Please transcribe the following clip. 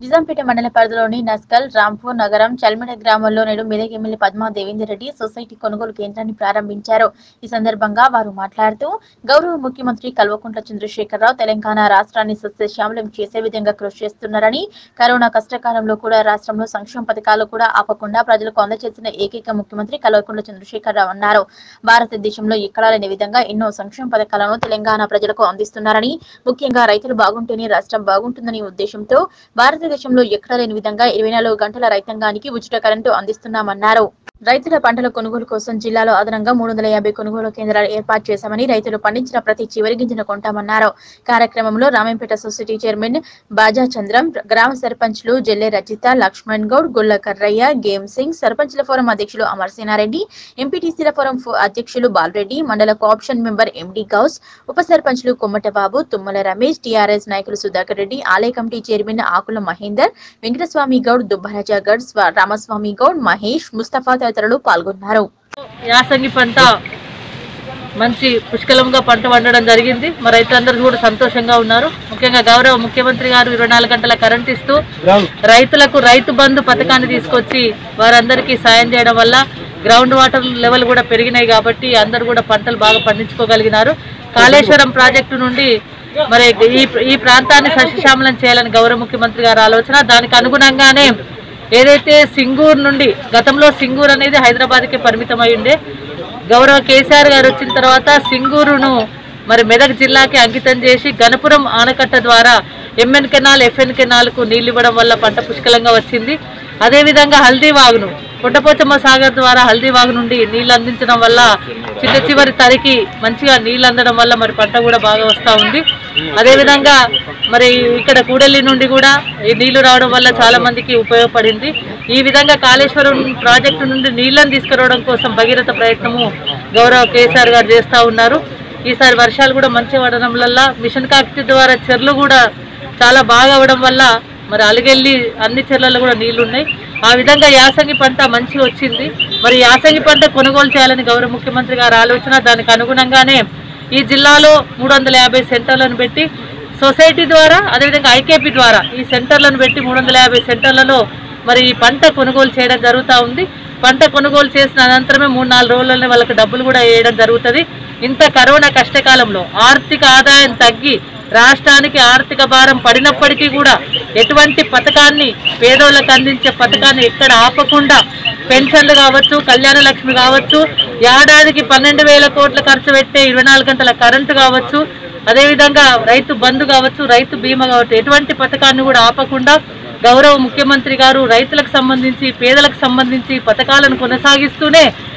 నిజాంపేట మండల పరిధిలోని నస్కల్ రాంపూర్ నగరం చల్మిడ గ్రామంలో నేడు మెదక్ ఎమ్మెల్యే పద్మా దేవేందర్ రెడ్డి సొసైటీ కొనుగోలు కేంద్రాన్ని ప్రారంభించారు ఈ సందర్భంగా వారు మాట్లాడుతూ గౌరవ ముఖ్యమంత్రి కల్వకుంట్ల చంద్రశేఖరరావు తెలంగాణ రాష్ట్రాన్ని సస్యశ్యామలం చేసే విధంగా కృషి చేస్తున్నారని కరోనా కష్టకాలంలో కూడా రాష్ట్రంలో సంక్షేమ పథకాలు కూడా ఆపకుండా ప్రజలకు అందజేసిన ఏకైక ముఖ్యమంత్రి కల్వకుంట్ల చంద్రశేఖరరావు అన్నారు భారతదేశంలో ఎక్కడా లేని విధంగా ఎన్నో సంక్షేమ పథకాలను తెలంగాణ ప్రజలకు అందిస్తున్నారని ముఖ్యంగా రైతులు బాగుంటేనే రాష్ట్రం బాగుంటుందనే ఉద్దేశంతో భారతదేశంలో ఎక్కడా లేని విధంగా ఇరవై నాలుగు గంటల రైతాంగానికి ఉచిత కరెంటు అందిస్తున్నామన్నారు రైతుల పంటల కొనుగోలు కోసం జిల్లాలో అదనంగా మూడు వందల యాభై కొనుగోలు కేంద్రాలు ఏర్పాటు చేశామని రైతులు పండించిన ప్రతి చివరి గింజను కొంటామన్నారు కార్యక్రమంలో రామంపేట సొసైటీ చైర్మన్ బాజా చంద్రం గ్రామ సర్పంచ్లు జెల్లె రచిత లక్ష్మణ్ గౌడ్ గుల్ల కర్రయ్య గేమ్ సింగ్ సర్పంచ్ల ఫోరం అధ్యక్షులు అమర్ సేనారెడ్డి ఎంపీటీసీల ఫోరం ఫో- అధ్యక్షులు బాలరెడ్డి మండల కోఆప్షన్ మెంబర్ ఎండి గౌస్ ఉప సర్పంచ్లు కొమ్మట బాబు తుమ్మల రమేష్ టీఆర్ఎస్ నాయకులు సుధాకర్ రెడ్డి ఆలయ కమిటీ చైర్మన్ ఆకుల మహేందర్ వెంకటస్వామి గౌడ్ దుబ్బరాజా గౌడ్ స్వ- రామస్వామి గౌడ్ మహేష్ ముస్తఫా తదితరులు పాల్గొన్నారు యాసంగి పంట మంచి పుష్కలంగా పంట పండడం జరిగింది మా రైతులందరూ కూడా సంతోషంగా ఉన్నారు ముఖ్యంగా గౌరవ ముఖ్యమంత్రి గారు ఇరవై నాలుగు గంటల కరెంట్ ఇస్తూ రైతులకు రైతు బంధు పథకాన్ని తీసుకొచ్చి వారందరికీ సాయం చేయడం వల్ల గ్రౌండ్ వాటర్ లెవెల్ కూడా పెరిగినాయి కాబట్టి అందరూ కూడా పంటలు బాగా పండించుకోగలిగినారు కాళేశ్వరం ప్రాజెక్టు నుండి మరి ఈ ఈ ప్రాంతాన్ని సస్యశ్యామలం చేయాలని గౌరవ ముఖ్యమంత్రి గారి ఆలోచన దానికి అనుగుణంగానే ఏదైతే సింగూర్ నుండి గతంలో సింగూర్ అనేది హైదరాబాద్కి పరిమితం అయి ఉండే గౌరవ కేసీఆర్ గారు వచ్చిన తర్వాత సింగూరును మరి మెదక్ జిల్లాకి అంకితం చేసి గణపురం ఆనకట్ట ద్వారా ఎంఎన్ కెనాల్ ఎఫ్ఎన్ కెనాల్కు నీళ్లు ఇవ్వడం వల్ల పంట పుష్కలంగా వచ్చింది అదేవిధంగా హల్దీ వాగును పుట్టపోచమ్మ సాగర్ ద్వారా హల్దీ వాగు నుండి నీళ్లు అందించడం వల్ల చిట్ట చివరి తరికి మంచిగా నీళ్లు అందడం వల్ల మరి పంట కూడా బాగా వస్తూ ఉంది అదేవిధంగా మరి ఇక్కడ కూడలి నుండి కూడా ఈ నీళ్లు రావడం వల్ల చాలా మందికి ఉపయోగపడింది ఈ విధంగా కాళేశ్వరం ప్రాజెక్టు నుండి నీళ్లను తీసుకురావడం కోసం భగీరథ ప్రయత్నము గౌరవ కేసీఆర్ గారు చేస్తూ ఉన్నారు ఈసారి వర్షాలు కూడా మంచిగా పడడం వల్ల మిషన్ కాకతీ ద్వారా చెర్లు కూడా చాలా బాగా అవ్వడం వల్ల మరి అలిగెళ్ళి అన్ని చెర్లలో కూడా నీళ్లు ఉన్నాయి ఆ విధంగా యాసంగి పంట మంచిగా వచ్చింది మరి యాసంగి పంట కొనుగోలు చేయాలని గౌరవ ముఖ్యమంత్రి గారి ఆలోచన దానికి అనుగుణంగానే ఈ జిల్లాలో మూడు వందల యాభై సెంటర్లను పెట్టి సొసైటీ ద్వారా అదేవిధంగా ఐకేపీ ద్వారా ఈ సెంటర్లను పెట్టి మూడు వందల యాభై సెంటర్లలో మరి ఈ పంట కొనుగోలు చేయడం జరుగుతూ ఉంది పంట కొనుగోలు చేసిన అనంతరమే మూడు నాలుగు రోజుల్లోనే వాళ్ళకి డబ్బులు కూడా వేయడం జరుగుతుంది ఇంత కరోనా కష్టకాలంలో ఆర్థిక ఆదాయం తగ్గి రాష్ట్రానికి ఆర్థిక భారం పడినప్పటికీ కూడా ఎటువంటి పథకాన్ని పేదోళ్ళకు అందించే పథకాన్ని ఎక్కడ ఆపకుండా పెన్షన్లు కావచ్చు కళ్యాణ లక్ష్మి కావచ్చు ఏడాదికి పన్నెండు వేల కోట్ల ఖర్చు పెట్టే ఇరవై నాలుగు గంటల కరెంటు కావచ్చు అదేవిధంగా రైతు బంధు కావచ్చు రైతు బీమా కావచ్చు ఎటువంటి పథకాన్ని కూడా ఆపకుండా గౌరవ ముఖ్యమంత్రి గారు రైతులకు సంబంధించి పేదలకు సంబంధించి పథకాలను కొనసాగిస్తూనే